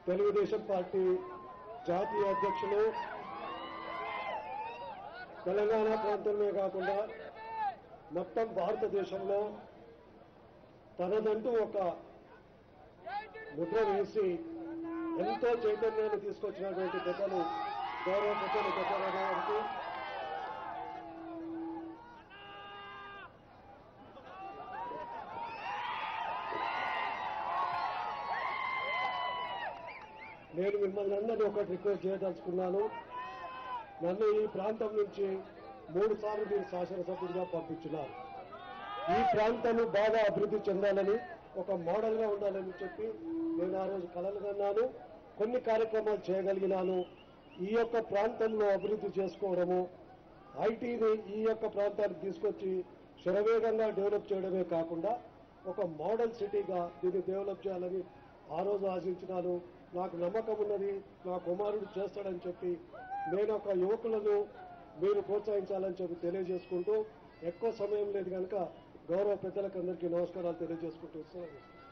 Telugu Desam party జాతీయ అధ్యక్షులు తెలంగాణ ప్రాంతంలో కాకుండా మొత్తం భారతదేశంలో తనదంటూ ఒక ముద్ర వేసి ఎంతో చైతన్యాన్ని తీసుకొచ్చినటువంటి పెద్దలు గౌరవ పెద్దలు పెద్దల గారికి నేను మిమ్మల్ని అందరినీ ఒకటి రిక్వెస్ట్ చేయదలుచుకున్నాను నన్ను ఈ ప్రాంతం నుంచి మూడు సార్లు మీరు శాసనసభ్యుడిగా పంపించున్నారు ఈ ప్రాంతాన్ని బాగా అభివృద్ధి చెందాలని ఒక మోడల్ గా ఉండాలని చెప్పి నేను ఆ రోజు కలలు కన్నాను కొన్ని కార్యక్రమాలు చేయగలిగినాను ఈ యొక్క ప్రాంతంలో అభివృద్ధి చేసుకోవడము ఐటీని ఈ యొక్క ప్రాంతానికి తీసుకొచ్చి శరవేగంగా డెవలప్ చేయడమే కాకుండా ఒక మోడల్ సిటీగా దీన్ని డెవలప్ చేయాలని ఆ రోజు ఆశించినాను నాకు నమ్మకం ఉన్నది నా కుమారుడు చేస్తాడని చెప్పి నేను ఒక యువకులను మీరు ప్రోత్సహించాలని చెప్పి తెలియజేసుకుంటూ ఎక్కువ సమయం లేదు కనుక గౌరవ పెద్దలకు అందరికీ నమస్కారాలు తెలియజేసుకుంటూ ఇస్తున్నాను